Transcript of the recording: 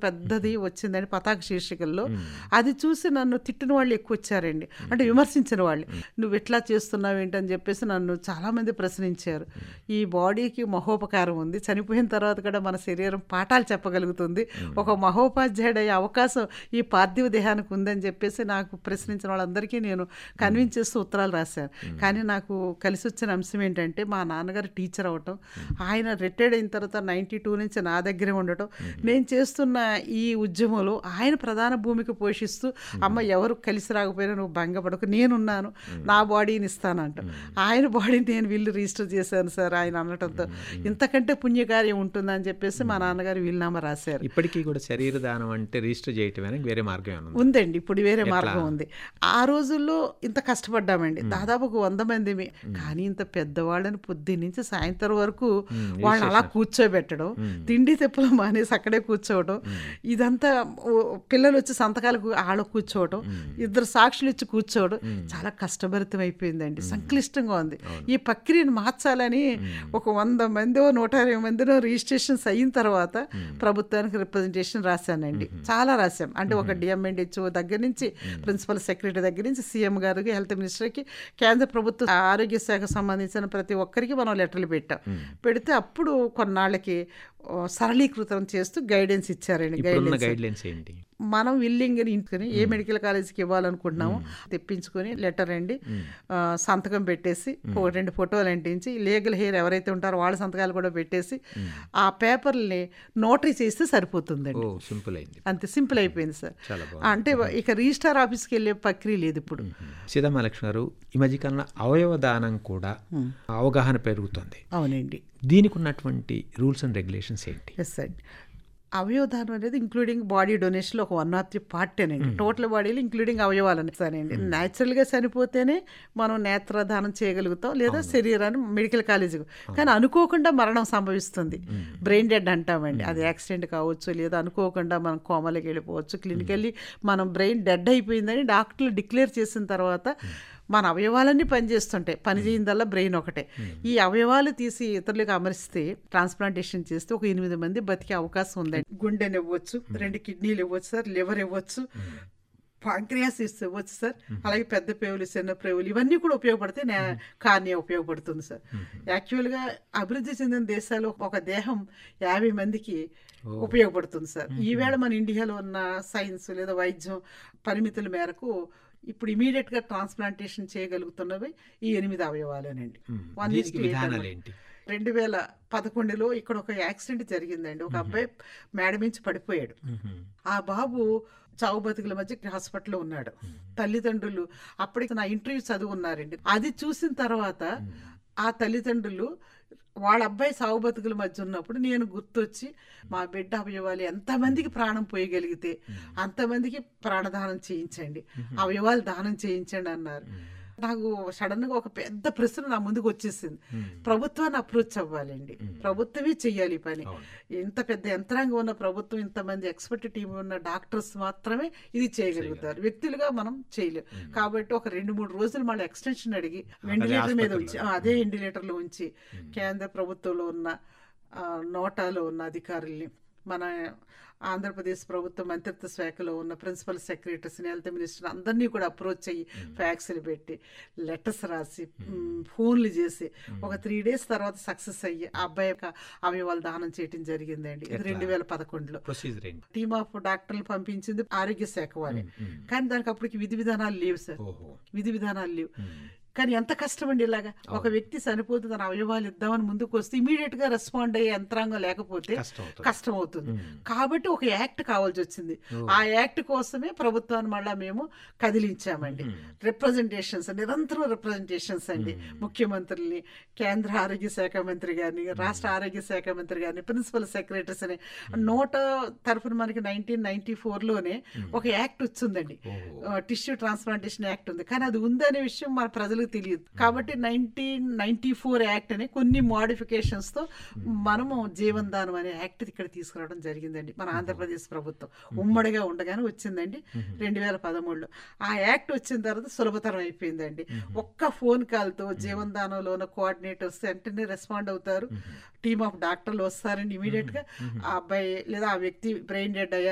పెద్దది వచ్చిందని పతాక శీర్షికల్లో అది చూసి నన్ను తిట్టిన వాళ్ళు ఎక్కువ వచ్చారండి అంటే విమర్శించిన వాళ్ళు నువ్వు ఎట్లా చేస్తున్నావు ఏంటని చెప్పేసి నన్ను చాలామంది ప్రశ్నించారు ఈ బాడీకి మహోపకారం ఉంది చనిపోయిన తర్వాత కూడా మన శరీరం పాఠాలు చెప్పగలుగుతుంది ఒక మహోపాధ్యాయుడు అయ్యే అవకాశం ఈ పార్థివ దేహానికి ఉందని చెప్పేసి నాకు ప్రశ్నించిన వాళ్ళందరికీ నేను కన్విన్స్ చేస్తూ ఉత్తరాలు రాశాను కానీ నాకు కలిసి వచ్చిన అంశం ఏంటంటే మా నాన్నగారు టీచర్ అవటం ఆయన రిటైర్డ్ అయిన తర్వాత నైంటీ టూ నుంచి నా దగ్గరే ఉండటం నేను చేస్తున్న ఈ ఉద్యమంలో ఆయన ప్రధాన భూమిక పోషిస్తూ అమ్మ ఎవరు కలిసి రాకపోయినా నువ్వు భంగపడకు నేనున్నాను నా బాడీని ఇస్తానంట ఆయన బాడీని నేను వీళ్ళు రిజిస్టర్ చేశాను సార్ ఆయన అనటంతో ఇంతకంటే పుణ్యకార్యం ఉంటుందని చెప్పేసి మా నాన్నగారు వీలునామా రాశారు ఇప్పటికీ కూడా శరీర దానం అంటే రిజిస్టర్ చేయటమే వేరే మార్గం ఏమైనా ఉందా? ఉందండి ఇప్పుడు వేరే మార్గం ఉంది ఆ రోజుల్లో ఇంత కష్టపడ్డామండి దాదాపు ఒక వంద మందిమి కానీ ఇంత పెద్దవాళ్ళని పొద్దున్న నుంచి సాయంత్రం వరకు వాళ్ళని అలా కూర్చోబెట్టడం తిండి తెప్పులు మానేసి అక్కడే కూర్చోవడం ఇదంతా ఓ, పిల్లలు వచ్చి సంతకాలకు ఆడ కూర్చోవడం ఇద్దరు సాక్షులు ఇచ్చి కూర్చోవడం చాలా కష్టభరితం అయిపోయిందండి సంక్లిష్టంగా ఉంది ఈ ప్రక్రియను మార్చాలని ఒక వంద మందో నూట ఇరవై మందినో రిజిస్ట్రేషన్స్ అయిన తర్వాత ప్రభుత్వానికి రిప్రజెంటేషన్ రాశానండి చాలా రాశాం అంటే ఒక డిఎంఎండ్హెచ్ఓ దగ్గర నుంచి ప్రిన్సిపల్ సెక్రటరీ దగ్గర నుంచి సీఎం గారికి హెల్త్ మినిస్టర్కి కేంద్ర ప్రభుత్వ ఆరోగ్య శాఖ సంబంధించిన ప్రతి ఒక్కరికి మనం లెటర్లు పెట్టాం పెడితే అప్పుడు కొన్నాళ్ళకి ఓ, సరళీకృతం చేస్తూ గైడెన్స్ ఇచ్చారండి ఇప్పుడున్న గైడెన్స్ గైడ్ లైన్స్ ఏంటి మనం విల్లింగ్ ఇంటిని ఏ మెడికల్ కాలేజీకి ఇవ్వాలనుకుంటున్నామో తెప్పించుకొని లెటర్ అండి ఆ, సంతకం పెట్టేసి ఒక రెండు ఫోటోలు అంటించి లీగల్ హెయిర్ ఎవరైతే ఉంటారో వాళ్ళ సంతకాలు కూడా పెట్టేసి ఆ పేపర్ని నోటరీ చేస్తే సరిపోతుందండి ఓ సింపుల్ అయింది అంతే సింపుల్ అయిపోయింది సార్ చాలా బాగుంది అంటే ఇక రిజిస్టార్ ఆఫీస్కి వెళ్ళే ప్రక్రియ లేదు ఇప్పుడు సీతామహాలక్ష్మి గారు ఈ మధ్యకాలంలో అవయవ దానం కూడా అవగాహన పెరుగుతుంది అవునండి దీనికి ఉన్నటువంటి రూల్స్ అండ్ రెగ్యులేషన్స్ ఏంటి ఎస్ అండి అవయవదానం అనేది ఇంక్లూడింగ్ బాడీ డొనేషన్లో ఒక వన్ ఆఫ్ ది పార్ట్ అండి టోటల్ బాడీలో ఇంక్లూడింగ్ అవయవాలని సరేండి న్యాచురల్గా చనిపోతేనే మనం నేత్రదానం చేయగలుగుతాం లేదా శరీరాన్ని మెడికల్ కాలేజీకి కానీ అనుకోకుండా మరణం సంభవిస్తుంది బ్రెయిన్ డెడ్ అంటామండి అది యాక్సిడెంట్ కావచ్చు లేదా అనుకోకుండా మనం కోమలకి వెళ్ళిపోవచ్చు క్లినికల్లీ మనం బ్రెయిన్ డెడ్ అయిపోయిందని డాక్టర్లు డిక్లేర్ చేసిన తర్వాత మన అవయవాలన్నీ పనిచేస్తుంటాయి పని చేయదల్లా బ్రెయిన్ ఒకటే ఈ అవయవాలు తీసి ఇతరులకు అమరిస్తే ట్రాన్స్ప్లాంటేషన్ చేస్తే ఒక ఎనిమిది మంది బతికే అవకాశం ఉందండి గుండెని ఇవ్వచ్చు రెండు కిడ్నీలు ఇవ్వచ్చు సార్ లివర్ ఇవ్వచ్చు పాంక్రియాసిస్ ఇవ్వచ్చు సార్ అలాగే పెద్ద పేవులు చిన్న పేవులు ఇవన్నీ కూడా ఉపయోగపడితే నే కార్నియా ఉపయోగపడుతుంది సార్ యాక్చువల్గా అభివృద్ధి చెందిన దేశాలు ఒక దేహం యాభై మందికి ఉపయోగపడుతుంది సార్ ఈవేళ మన ఇండియాలో ఉన్న సైన్స్ లేదా వైద్యం పరిమితుల మేరకు ఇప్పుడు ఇమీడియట్ గా ట్రాన్స్ప్లాంటేషన్ చేయగలుగుతున్నవి ఈ ఎనిమిది అవయవాలేనండి One is దీనికి to eight విధానాలు అన్నమాట. ఏంటి రెండు వేల పదకొండులో ఇక్కడ ఒక యాక్సిడెంట్ జరిగిందండి ఒక అబ్బాయి మేడ మించి పడిపోయాడు ఆ బాబు చావు బతుకుల మధ్య హాస్పిటల్లో ఉన్నాడు తల్లిదండ్రులు అప్పటికి నా ఇంటర్వ్యూ చదువున్నారండి అది చూసిన తర్వాత ఆ తల్లిదండ్రులు వాళ్ళ అబ్బాయి సావు బతుకుల మధ్య ఉన్నప్పుడు నేను గుర్తొచ్చి మా బిడ్డ అవయవాలు ఎంతమందికి ప్రాణం పోయగలిగితే అంతమందికి ప్రాణదానం చేయించండి అవయవాలు దానం చేయించండి అన్నారు నాకు సడన్ గా ఒక పెద్ద ప్రశ్న నా ముందుకు వచ్చేసింది ప్రభుత్వాన్ని అప్రోచ్ అవ్వాలండి ప్రభుత్వమే చెయ్యాలి ఈ పని ఇంత పెద్ద యంత్రాంగం ఉన్న ప్రభుత్వం ఇంతమంది ఎక్స్పర్ట్ టీం ఉన్న డాక్టర్స్ మాత్రమే ఇది చేయగలుగుతారు వ్యక్తులుగా మనం చేయలేం కాబట్టి ఒక రెండు మూడు రోజులు మళ్ళీ ఎక్స్టెన్షన్ అడిగి వెంటిలేటర్ మీద ఉంచి ఆ, అదే వెంటిలేటర్లో ఉంచి కేంద్ర ప్రభుత్వంలో ఉన్న ఆ, నోటాలో ఉన్న అధికారుల్ని మన ఆంధ్రప్రదేశ్ ప్రభుత్వ మంత్రిత్వ శాఖలో ఉన్న ప్రిన్సిపల్ సెక్రటరీస్ని హెల్త్ మినిస్టర్ అందరినీ కూడా అప్రోచ్ అయ్యి ఫ్యాక్స్లు పెట్టి లెటర్స్ రాసి మ్, ఫోన్లు చేసి ఒక త్రీ డేస్ తర్వాత సక్సెస్ అయ్యి ఆ అబ్బాయి యొక్క అవయవాలు దానం చేయడం జరిగిందండి ఇది రెండు వేల పదకొండులో ప్రొసీజర్ ఏంటి టీమ్ ఆఫ్ డాక్టర్లు పంపించింది ఆరోగ్య శాఖ వాళ్ళే కానీ దానికి అప్పటికి విధి విధానాలు లేవు సార్ ఓహో విధి విధానాలు లేవు కానీ ఎంత కష్టం అండి ఇలాగా ఒక వ్యక్తి చనిపోతే తన అవయవాలు ఇద్దామని ముందుకు వస్తే ఇమీడియట్ గా రెస్పాండ్ అయ్యే యంత్రాంగం లేకపోతే కష్టం అవుతుంది. కష్టం అవుతుంది కాబట్టి ఒక యాక్ట్ కావాల్సి వచ్చింది ఆ యాక్ట్ కోసమే ప్రభుత్వాన్ని మళ్ళా మేము కదిలించామండి రిప్రజెంటేషన్స్ నిరంతరం రిప్రజెంటేషన్స్ అండి ముఖ్యమంత్రుల్ని కేంద్ర ఆరోగ్య శాఖ మంత్రి గారిని రాష్ట్ర ఆరోగ్య శాఖ మంత్రి గారిని ప్రిన్సిపల్ సెక్రటరీస్ అని నోట తరఫున మనకి నైన్టీన్ నైన్టీ లోనే ఒక యాక్ట్ వచ్చిందండి టిష్యూ ట్రాన్స్ప్లాంటేషన్ యాక్ట్ ఉంది కానీ అది ఉందనే విషయం మన ప్రజలకు తెలియదు కాబట్టి నైన్టీన్ నైన్టీ ఫోర్ యాక్ట్ అని కొన్ని modifications తో మనము జీవన్ దానం అనే యాక్ట్ ఇక్కడ తీసుకురావడం జరిగిందండి మన ఆంధ్రప్రదేశ్ ప్రభుత్వం ఉమ్మడిగా ఉండగానే వచ్చిందండి రెండు వేల పదమూడులో ఆ యాక్ట్ వచ్చిన తర్వాత సులభతరం అయిపోయిందండి ఒక్క ఫోన్ కాల్తో జీవన్ దానంలో ఉన్న కోఆర్డినేటర్స్ వెంటనే రెస్పాండ్ అవుతారు టీమ్ ఆఫ్ డాక్టర్లు వస్తారండి ఇమీడియట్ గా ఆ అబ్బాయి లేదా ఆ వ్యక్తి బ్రెయిన్ డెడ్ అయ్యారు